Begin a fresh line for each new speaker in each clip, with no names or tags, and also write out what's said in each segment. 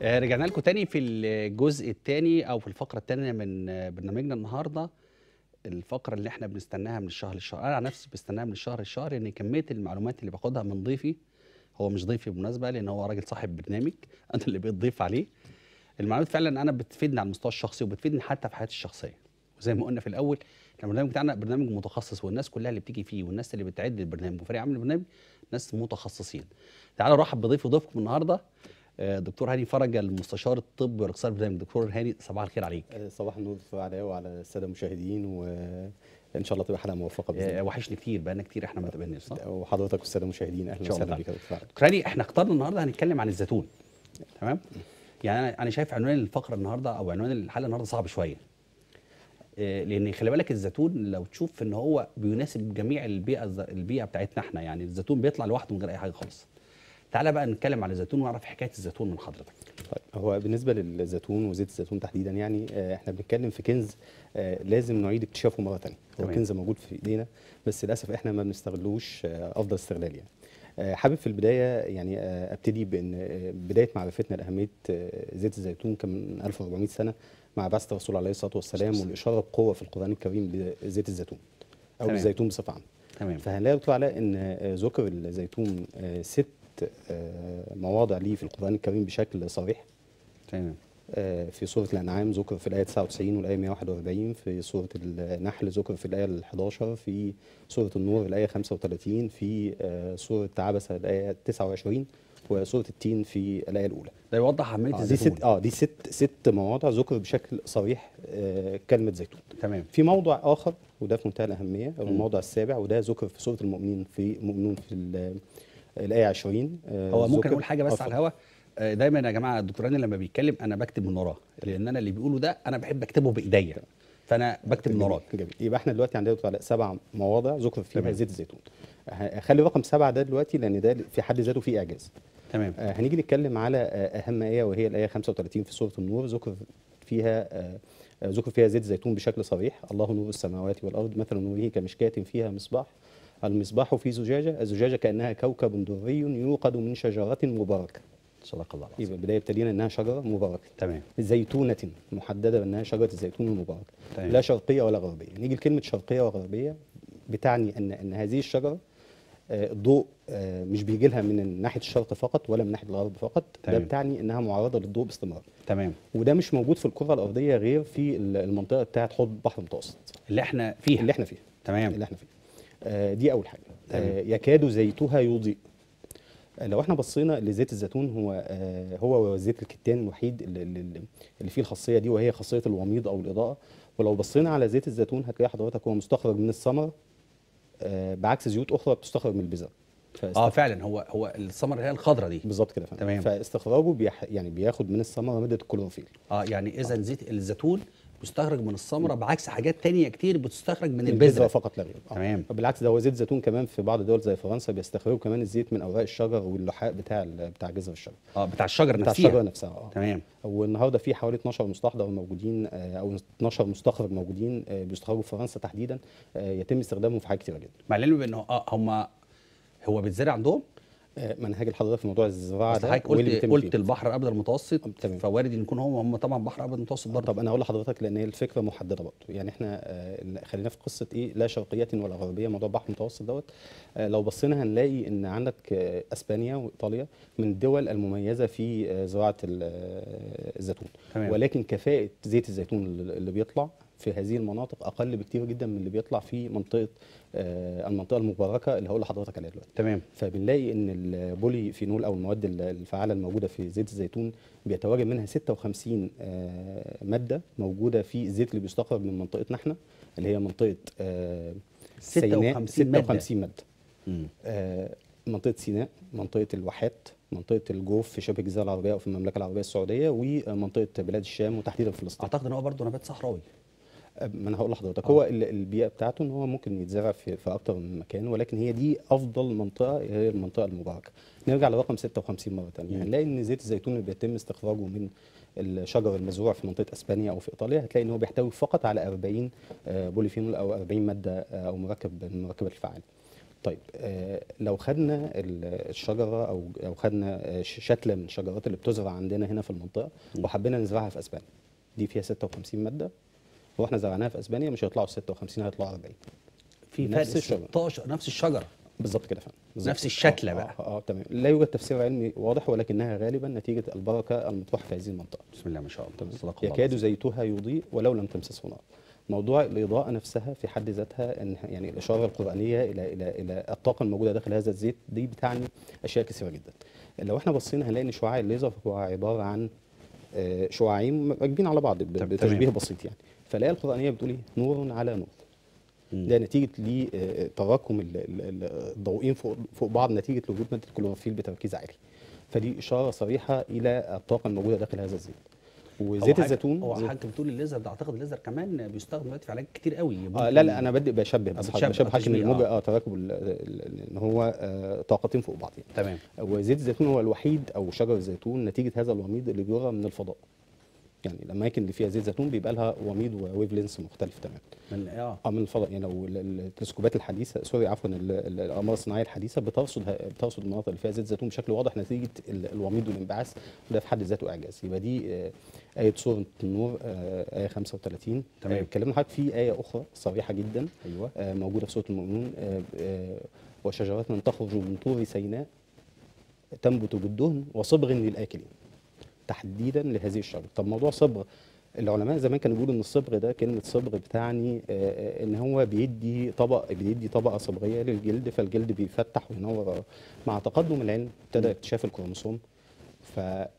آه، رجعنا لكم تاني في الجزء الثاني او في الفقره الثانيه من آه، برنامجنا النهارده الفقره اللي احنا بنستناها من الشهر للشهر انا عن نفسي بستناها من الشهر للشهر ان كميه المعلومات اللي باخدها من ضيفي هو مش ضيفي بالمناسبه لان هو راجل صاحب برنامج انا اللي بقيت ضيف عليه المعلومات فعلا انا بتفيدني على المستوى الشخصي وبتفيدني حتى في حياتي الشخصيه وزي ما قلنا في الاول إحنا البرنامج بتاعنا برنامج متخصص والناس كلها اللي بتيجي فيه والناس اللي بتعد البرنامج وفريق عمل البرنامج ناس متخصصين تعالوا نرحب بضيف ضيفكم النهارده آه، دكتور هاني فرج المستشار الطبي والاقتصاد البرنامج دكتور هاني صباح الخير عليك
صباح النور عليا وعلى الساده المشاهدين وان شاء الله تبقى حلقه موفقه باذن
آه،
الله
وحشني كتير بقالنا كتير احنا ما تقابلناش صح؟
وحضرتك والساده المشاهدين اهلا
شاء الله
وسهلا بك يا دكتور
دكتور هاني احنا اخترنا النهارده هنتكلم عن الزيتون تمام؟ يعني انا انا شايف عنوان الفقره النهارده او عنوان الحلقه النهارده صعب شويه آه، لان خلي بالك الزيتون لو تشوف ان هو بيناسب جميع البيئه الز- البيئه بتاعتنا احنا يعني الزيتون بيطلع لوحده من غير اي حاجه خالص تعالى بقى نتكلم على الزيتون ونعرف حكايه الزيتون من حضرتك
طيب هو بالنسبه للزيتون وزيت الزيتون تحديدا يعني آه، احنا بنتكلم في كنز آه، لازم نعيد اكتشافه مره ثانيه هو
تمام.
كنز موجود في ايدينا بس للاسف احنا ما بنستغلوش آه، افضل استغلال يعني آه، حابب في البدايه يعني آه، ابتدي بان آه، بدايه معرفتنا لاهميه آه، زيت الزيتون كان من 1400 سنه مع بعثه الرسول عليه الصلاه والسلام والاشاره بقوه في القران الكريم لزيت الزيتون او
تمام.
الزيتون بصفه عامه
تمام
فهنلاقي دكتور علاء ان آه، ذكر الزيتون آه، ست آه، مواضع ليه في القران الكريم بشكل صريح
تمام
آه، في سورة الأنعام ذكر في الآية 99 والآية 141 في سورة النحل ذكر في الآية 11 في سورة النور الآية 35 في آه، سورة عبسة الآية 29 وسورة التين في الآية الأولى
ده يوضح اهميه
آه دي
الزيتون
ست اه دي ست ست مواضع ذكر بشكل صريح آه كلمة زيتون
تمام
في موضع آخر وده في منتهى الأهمية هو الموضع السابع وده ذكر في سورة المؤمنين في مؤمنون في ال- الآية 20 آه
هو ممكن
ذكر-
اقول حاجه
آه،
بس
اتفضل.
على الهوا آه، دايما يا جماعه الدكتور هاني لما بيتكلم انا بكتب من وراه لان انا اللي بيقوله ده انا بحب اكتبه بايديا فانا بكتب من
جميل
وراك
جميل يبقى احنا دلوقتي عندنا دكتور علاء سبع مواضع ذكر فيها
تمام.
زيت الزيتون هخلي رقم سبعه ده دلوقتي لان ده في حد ذاته فيه اعجاز
تمام
آه، هنيجي نتكلم على آه، اهم ايه وهي الايه 35 في سوره النور ذكر فيها آه، آه، ذكر فيها زيت زيتون بشكل صريح الله نور السماوات والارض مثل نوره كمشكاة فيها مصباح المصباح في زجاجه الزجاجه كانها كوكب دري يوقد من شجره مباركه
صدق الله العظيم
يبقى البدايه ابتدينا انها شجره مباركه
تمام
زيتونة محددة بأنها شجرة الزيتون المباركة
تمام.
لا شرقية ولا غربية نيجي لكلمة شرقية وغربية بتعني أن أن هذه الشجرة آه، الضوء آه، مش بيجي لها من ناحية الشرق فقط ولا من ناحية الغرب فقط ده
تمام.
بتعني أنها معرضة للضوء باستمرار
تمام
وده مش موجود في الكرة الأرضية غير في ال- المنطقة بتاعة حوض البحر المتوسط
اللي احنا فيها
اللي احنا فيها
تمام
اللي احنا فيه آه، دي اول حاجه
تمام.
آه، يكاد زيتها يضيء آه، لو احنا بصينا لزيت الزيتون هو آه، هو زيت الكتان الوحيد اللي, اللي اللي فيه الخاصيه دي وهي خاصيه الوميض او الاضاءه ولو بصينا على زيت الزيتون هتلاقي حضرتك هو مستخرج من الثمره آه، بعكس زيوت اخرى بتستخرج من البذر فاست-
اه فعلا هو هو الثمره هي الخضراء دي
بالظبط كده يا فندم.
تمام.
فاستخراجه بيح يعني بياخد من الثمره ماده الكلوروفيل
اه يعني اذا زيت الزيتون بيستخرج من الثمره بعكس حاجات تانية كتير بتستخرج من
البذره
البذره
فقط لا غير آه.
تمام.
بالعكس ده هو زيت زيتون كمان في بعض الدول زي فرنسا بيستخرجوا كمان الزيت من اوراق الشجر واللحاء بتاع ال- بتاع جذر الشجر
اه بتاع الشجره
بتاع
نفسها
الشجره نفسها اه
تمام
والنهارده في حوالي 12 مستحضر موجودين آه، او 12 مستخرج موجودين آه، بيستخرجوا في فرنسا تحديدا آه، يتم استخدامهم في حاجات كتيره جدا
مع العلم بانه اه هم هو بيتزرع عندهم
آه، منهج الحضاره في موضوع الزراعه
اصل
ده
حضرتك
واللي
قلت
بيتم
قلت
فيه.
البحر الابيض المتوسط
تمام.
فوارد ان يكون هم هم طبعا بحر ابيض متوسط برضه
طب انا هقول لحضرتك لان هي الفكره محدده برضه يعني احنا آه، خلينا في قصه ايه لا شرقيه ولا غربيه موضوع البحر المتوسط دوت آه، لو بصينا هنلاقي ان عندك آه، اسبانيا وايطاليا من الدول المميزه في آه، زراعه ال- آه، الزيتون
تمام.
ولكن كفاءه زيت الزيتون اللي اللي بيطلع في هذه المناطق اقل بكتير جدا من اللي بيطلع في منطقه آه، المنطقه المباركه اللي هقول لحضرتك عليها دلوقتي
تمام
فبنلاقي ان البولي فينول او المواد ال- الفعاله الموجوده في زيت الزيتون بيتواجد منها 56 آه، ماده موجوده في الزيت اللي بيستخرج من منطقتنا احنا اللي هي منطقه آه، سيناء
56 مادة.
56 ماده
مم.
آه، منطقه سيناء منطقه الواحات منطقه الجوف في شبه الجزيره العربيه او في المملكه العربيه السعوديه ومنطقه بلاد الشام وتحديدا فلسطين
اعتقد ان هو برضه نبات صحراوي
ما انا هقول لحضرتك هو ال- البيئه بتاعته ان هو ممكن يتزرع في, في اكتر من مكان ولكن هي دي افضل منطقه هي المنطقه المباركه نرجع لرقم 56 مره ثانيه
مم.
هنلاقي ان زيت الزيتون اللي بيتم استخراجه من الشجر المزروع في منطقه اسبانيا او في ايطاليا هتلاقي ان هو بيحتوي فقط على 40 آه، بوليفينول او 40 ماده آه، او مركب من المركبات الفعاله طيب آه لو خدنا ال- الشجره او او خدنا آه، ش- شتله من الشجرات اللي بتزرع عندنا هنا في المنطقه
م.
وحبينا نزرعها في اسبانيا دي فيها 56 ماده واحنا زرعناها في اسبانيا مش هيطلعوا 56 هيطلعوا 40
في فرق
نفس الشجرة.
16 نفس الشجره
بالظبط كده فعلا بالظبط.
نفس الشكلة
آه
بقى.
اه, آه تمام لا يوجد تفسير علمي واضح ولكنها غالبا نتيجه البركه المطروحه في هذه المنطقه
بسم الله ما شاء الله
تمام.
صدق الله
يكاد
العظيم.
زيتها يضيء ولو لم تمسسه نار موضوع الاضاءه نفسها في حد ذاتها ان يعني الاشاره القرانيه الى الى الى الطاقه الموجوده داخل هذا الزيت دي بتعني اشياء كثيره جدا لو احنا بصينا هنلاقي ان شعاع الليزر هو عباره عن آه، شعاعين راكبين على بعض ب-
تمام.
بتشبيه بسيط يعني فالايه القرانيه بتقول ايه نور على نور
مم.
ده نتيجه لتراكم ال- ال- ال- الضوئين فوق فوق بعض نتيجه لوجود ماده الكلوروفيل بتركيز عالي فدي اشاره صريحه الى الطاقه الموجوده داخل هذا الزيت وزيت
هو حاجة-
الزيتون
هو
زيت-
حضرتك بتقول الليزر ده اعتقد الليزر كمان بيستخدم دلوقتي في علاج كتير قوي
آه لا لا انا بدي بشبه بس
بتشبه،
حضرتك- بشبه
آه،
حضرتك ان
تشبيه،
الموجه
آه.
اه تراكب ال- ال- ان هو آه طاقتين فوق بعض يعني
تمام
وزيت الزيتون هو الوحيد او شجر الزيتون نتيجه هذا الوميض اللي بيرى من الفضاء يعني الاماكن اللي فيها زيت زيتون بيبقى لها وميض وويف لينس مختلف تماما
من اه
اه من الفضاء يعني لو ال- ال- التلسكوبات الحديثه سوري عفوا ال- ال- الاقمار الصناعيه الحديثه بترصد ه- بترصد المناطق اللي فيها زيت زيتون بشكل واضح نتيجه ال- الوميض والانبعاث وده في حد ذاته اعجاز يبقى دي آه، ايه سوره النور آه، ايه 35
تمام.
آه، اتكلمنا حضرتك في ايه اخرى صريحه جدا
ايوه
آه، موجوده في سوره المؤمنون آه، آه، وشجرات تخرج من طور سيناء تنبت بالدهن وصبغ للاكلين تحديدا لهذه الشجره طب موضوع صبغ العلماء زمان كانوا بيقولوا ان الصبغ ده كلمه صبغ بتعني آه، آه، ان هو بيدي طبق بيدي طبقه صبغيه للجلد فالجلد بيفتح وينور مع تقدم العلم ابتدى اكتشاف الكروموسوم ف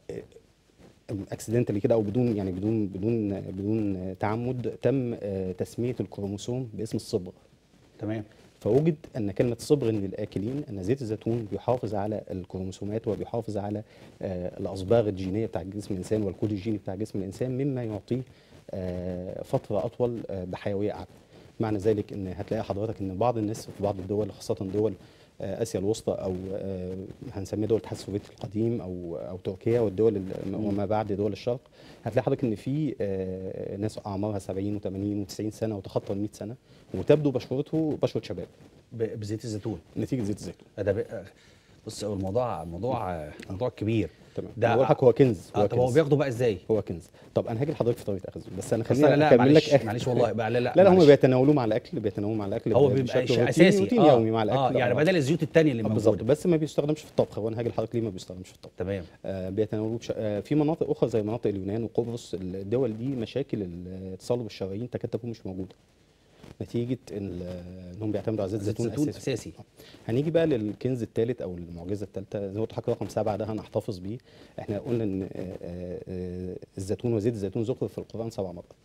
اكسيدنتالي كده او بدون يعني بدون بدون بدون تعمد تم آه، تسميه الكروموسوم باسم الصبغ
تمام
فوجد ان كلمه صبغ للاكلين ان زيت الزيتون بيحافظ على الكروموسومات وبيحافظ على آه، الاصباغ الجينيه بتاع جسم الانسان والكود الجيني بتاع جسم الانسان مما يعطيه آه، فتره اطول آه، بحيويه اعلى معنى ذلك ان هتلاقي حضرتك ان بعض الناس في بعض الدول خاصه دول آه، اسيا الوسطى او آه، هنسميها دول الاتحاد السوفيتي القديم او او تركيا والدول ال- وما بعد دول الشرق هتلاقي حضرتك ان في آه، ناس اعمارها 70 و80 و90 سنه وتخطى ال 100 سنه وتبدو بشرته بشره شباب
ب- بزيت الزيتون
نتيجه زيت الزيتون
ده ب- بص هو الموضوع موضوع موضوع كبير
تمام
ده-
ده بقول لك هو كنز
اه طب هو
كنز.
بياخده بقى ازاي؟
هو كنز طب انا هاجي لحضرتك في طريقه اخذه بس انا
بس
خليني
انا لا
اكمل
معلش
لك
معلش والله بقى لا لا
لا لا هم
معلش.
بيتناولوه مع الاكل بيتناولوه مع الاكل
هو
ب-
بيبقى
بشكل
شيء
روتيني-
اساسي
روتين
اه
يومي مع الاكل
اه يعني
آه.
بدل الزيوت التانية اللي
بالظبط
موجوده
بس ما بيستخدمش في الطبخ وانا هاجي لحضرتك ليه ما بيستخدمش في الطبخ
تمام
آه بيتناولوه بش... آه في مناطق اخرى زي مناطق اليونان وقبرص الدول دي مشاكل ال- تصلب الشرايين تكاد تكون مش موجوده نتيجه ال- انهم بيعتمدوا على زيت
زيت
الزيتون
زيتون
اساسي
اساسي
هنيجي بقى للكنز الثالث او المعجزه الثالثه زي ما قلت لحضرتك رقم سبعه ده هنحتفظ بيه احنا قلنا ان آه، آه، آه، الزيتون وزيت الزيتون ذكر في القران سبع مرات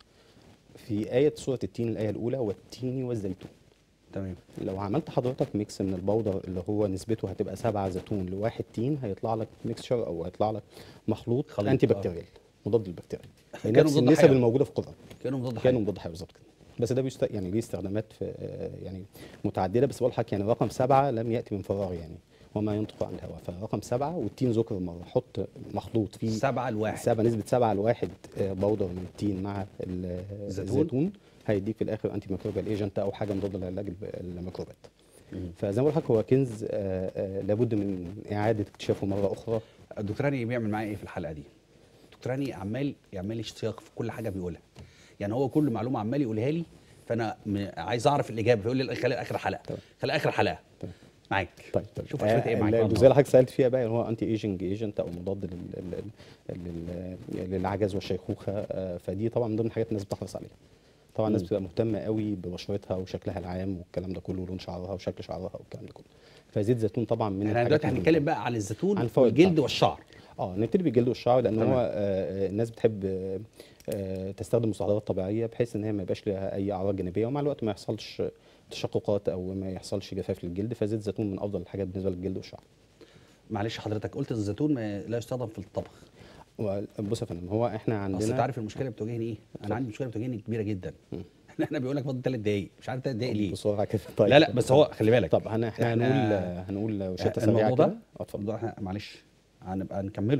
في آية سورة التين الآية الأولى والتين والزيتون
تمام
لو عملت حضرتك ميكس من البودر اللي هو نسبته هتبقى سبعة زيتون لواحد تين هيطلع لك ميكسشر أو هيطلع لك مخلوط,
خليط،
أنتي
آه.
بكتيريال مضاد للبكتيريا
كانوا
نفس
مضاد
النسب
حيوي.
الموجودة في القرآن
كانوا مضاد
كانوا
حيوي
مضاد حيوي بالظبط كده بس ده بيست... يعني ليه استخدامات في آه، يعني متعدده بس بقول لك يعني رقم سبعه لم ياتي من فراغ يعني وما ينطق عن الهوى فرقم سبعه والتين ذكر مره حط مخلوط فيه
سبعة لواحد
سبعة نسبة سبعة لواحد آه، بودر من التين مع ال-
الزيتون.
الزيتون هيديك في الاخر انتي ميكروبيال ايجنت او حاجه مضاده لعلاج الب- الميكروبات
مم.
فزي ما بقول لك هو كنز آه، آه، لابد من اعاده اكتشافه مره اخرى
الدكتور هاني بيعمل معايا ايه في الحلقه دي؟ الدكتور هاني عمال يعمل لي اشتياق في كل حاجه بيقولها يعني هو كل معلومه عمال يقولها لي فانا م- عايز اعرف الاجابه فيقول لي خلي اخر حلقه
تمام.
خلي اخر حلقه
تمام.
معاك
طيب طيب
شوف اخرتها ايه معاك بقى
الجزئيه اللي حضرتك سالت فيها بقى هو انتي ايجنج ايجنت او مضاد لل- لل- لل- للعجز والشيخوخه آه، فدي طبعا من ضمن الحاجات الناس بتحرص عليها طبعا الناس
مم.
بتبقى مهتمه قوي ببشرتها وشكلها العام والكلام ده كله ولون شعرها وشكل شعرها والكلام ده كله فزيت زيتون طبعا من
احنا
الحاجات
دلوقتي
المهمة.
هنتكلم بقى عن الزيتون
عن الفوائد
والجلد
بتاعته.
والشعر
اه نبتدي بالجلد والشعر لان
تمام.
هو آه، آه، الناس بتحب آه، آه، تستخدم مستحضرات طبيعيه بحيث ان هي ما يبقاش لها اي اعراض جانبيه ومع الوقت ما يحصلش تشققات او ما يحصلش جفاف للجلد فزيت الزيتون من افضل الحاجات بالنسبه للجلد والشعر
معلش حضرتك قلت الزيتون ما لا يستخدم في الطبخ
بص يا فندم هو احنا
اصل انت
عندنا
عارف المشكله اللي بتواجهني ايه؟ انا عندي مشكله بتواجهني كبيره جدا
مم.
احنا بيقول لك فاضل ثلاث دقايق مش عارف ثلاث دقايق ليه
بسرعه كده طيب
لا لا بس هو خلي بالك
طب هن- احنا
إحنا-
هنقول هنقول وشته سريعه
الموضوع
كده
ده
اه اتفضل
الموضوع احنا معلش هنبقى نكمله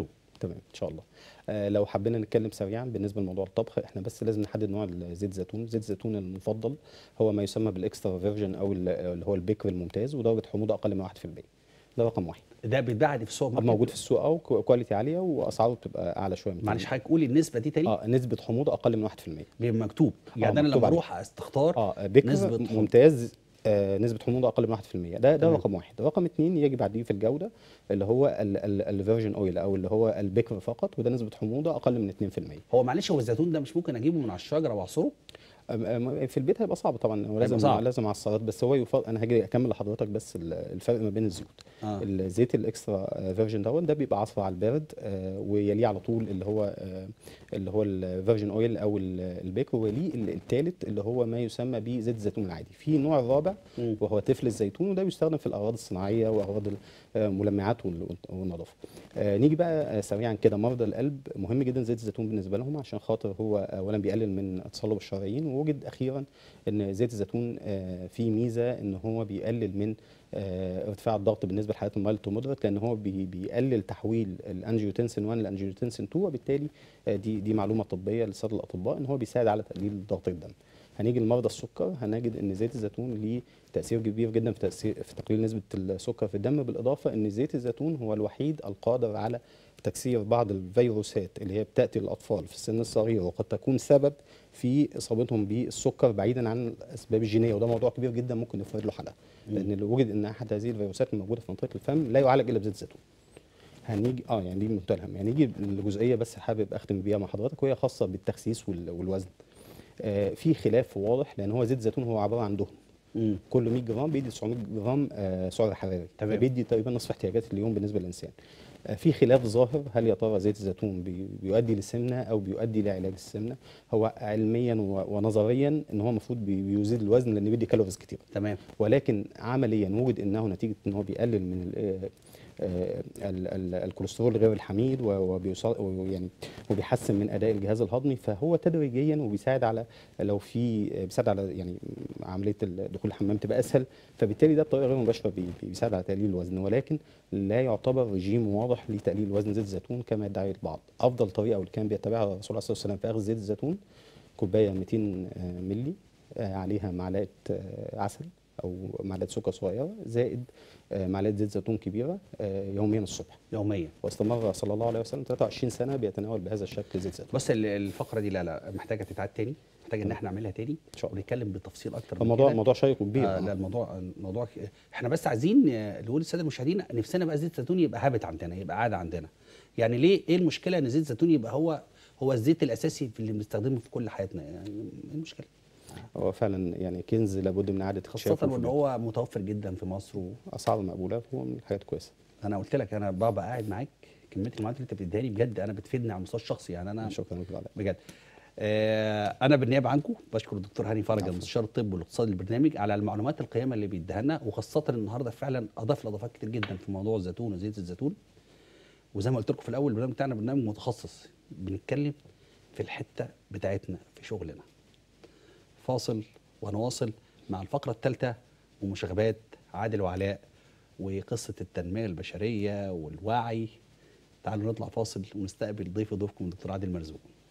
تمام ان شاء الله آه لو حبينا نتكلم سريعا بالنسبه لموضوع الطبخ احنا بس لازم نحدد نوع زيت الزيتون زيت الزيتون المفضل هو ما يسمى بالاكسترا فيرجن او ال- اللي هو البكر الممتاز ودرجه حموضه اقل من 1% ده رقم واحد
ده بيتباع في السوق ماركت
موجود في السوق او كو- كواليتي عاليه واسعاره بتبقى اعلى شويه من
معلش
كده.
حضرتك قولي النسبه دي تاني
اه نسبه حموضه اقل من 1%
بيبقى مكتوب يعني انا
مكتوب
لما
عليه.
اروح استختار
اه بكر
نسبة حموضة.
ممتاز آه نسبة حموضة أقل من 1% ده ده
تمام.
رقم واحد، رقم اثنين يجب عليه في الجودة اللي هو الفيرجن اويل أو اللي هو البكر فقط وده نسبة حموضة أقل من 2%.
هو معلش هو الزيتون ده مش ممكن اجيبه من على الشجره واعصره
أم- أم- في البيت هيبقى صعب طبعا هو لازم
صعب.
لازم على السعرات بس هو يفضل انا هاجي اكمل لحضرتك بس ال- الفرق ما بين الزيوت
آه.
الزيت الاكسترا فيرجن دوت ده بيبقى عصفر على البارد آه، ويليه على طول اللي هو آه، اللي هو الفيرجن اويل او ال- البيكر ويليه الثالث اللي هو ما يسمى بزيت الزيتون العادي في نوع الرابع
مم.
وهو تفل الزيتون وده بيستخدم في الاغراض الصناعيه واغراض الملمعات وال- والنظافه آه، نيجي بقى آه، سريعا كده مرضى القلب مهم جدا زيت الزيتون بالنسبه لهم عشان خاطر هو اولا بيقلل من تصلب الشرايين ووجد اخيرا ان زيت الزيتون آه، فيه ميزه ان هو بيقلل من آه، ارتفاع الضغط بالنسبه لحالات المايل تو مودريت لان هو بي- بيقلل تحويل الانجيوتنسين 1 لانجيوتنسين 2 وبالتالي آه، دي دي معلومه طبيه للساده الاطباء ان هو بيساعد على تقليل ضغط الدم هنيجي لمرضى السكر هنجد ان زيت الزيتون ليه تاثير كبير جدا في تاثير في تقليل نسبه السكر في الدم بالاضافه ان زيت الزيتون هو الوحيد القادر على تكسير بعض الفيروسات اللي هي بتاتي للاطفال في السن الصغير وقد تكون سبب في اصابتهم بالسكر بعيدا عن الاسباب الجينيه وده موضوع كبير جدا ممكن نفرد له حلقه لان اللي وجد ان احد هذه الفيروسات الموجوده في منطقه الفم لا يعالج الا بزيت الزيتون هنيجي اه يعني دي متلهم يعني نيجي لجزئيه بس حابب اختم بيها مع حضرتك وهي خاصه بالتخسيس وال- والوزن آه في خلاف واضح لان هو زيت الزيتون هو عباره عن دهن
مم.
كل 100 جرام بيدي 900 جرام آه سعر حراري
تمام.
بيدي تقريبا نصف احتياجات اليوم بالنسبه للانسان آه في خلاف ظاهر هل يا ترى زيت الزيتون بي- بيؤدي للسمنه او بيؤدي لعلاج السمنه هو علميا و- ونظريا ان هو المفروض بي- بيزيد الوزن لان بيدي كالوريز كتير
تمام
ولكن عمليا وجد انه نتيجه ان هو بيقلل من ال- آه، آه، ال- ال- الكوليسترول غير الحميد و- وبيص- ويعني وبيحسن من اداء الجهاز الهضمي فهو تدريجيا وبيساعد على لو في بيساعد على يعني عمليه ال- دخول الحمام تبقى اسهل فبالتالي ده بطريقه غير مباشره بي- بيساعد على تقليل الوزن ولكن لا يعتبر رجيم واضح لتقليل وزن زيت الزيتون كما يدعي البعض افضل طريقه واللي كان بيتبعها الرسول عليه الصلاه والسلام في اخذ زيت الزيتون كوبايه 200 آه، ملي آه، عليها معلقه آه، عسل او معلقه سكر صغيره زائد آه، معلقه زيت زيتون كبيره آه، يوميا الصبح
يوميا
واستمر صلى الله عليه وسلم 23 سنه بيتناول بهذا الشكل زيت زيتون
بس ال- الفقره دي لا لا محتاجه تتعاد تاني محتاجه ان احنا نعملها تاني
إن شاء الله.
ونتكلم بالتفصيل اكتر من
الموضوع
كده.
موضوع شيق وكبير
آه لا الموضوع الموضوع ك- احنا بس عايزين آه، نقول للساده المشاهدين نفسنا بقى زيت الزيتون يبقى هابت عندنا يبقى عاده عندنا يعني ليه ايه المشكله ان زيت الزيتون يبقى هو هو الزيت الاساسي في اللي بنستخدمه في كل حياتنا يعني ايه المشكله
هو فعلا يعني كنز لابد من اعاده
خاصه
اكتشافه في
وان
البيوت.
هو متوفر جدا في مصر و...
اسعار مقبوله هو من الحاجات كويسه
انا قلت لك انا بابا قاعد معاك كميه المعلومات اللي انت بتديها لي بجد انا بتفيدني على المستوى الشخصي يعني انا
شكرا لك على
بجد آه انا بالنيابه عنكم بشكر الدكتور هاني فرج
عفواً.
مستشار الطب والاقتصاد البرنامج على المعلومات القيمه اللي بيديها لنا وخاصه النهارده فعلا اضاف اضافات كتير جدا في موضوع الزيتون وزيت الزيتون وزي ما قلت لكم في الاول البرنامج بتاعنا برنامج متخصص بنتكلم في الحته بتاعتنا في شغلنا فاصل ونواصل مع الفقره الثالثه ومشاغبات عادل وعلاء وقصه التنميه البشريه والوعي تعالوا نطلع فاصل ونستقبل ضيف ضيفكم الدكتور عادل مرزوق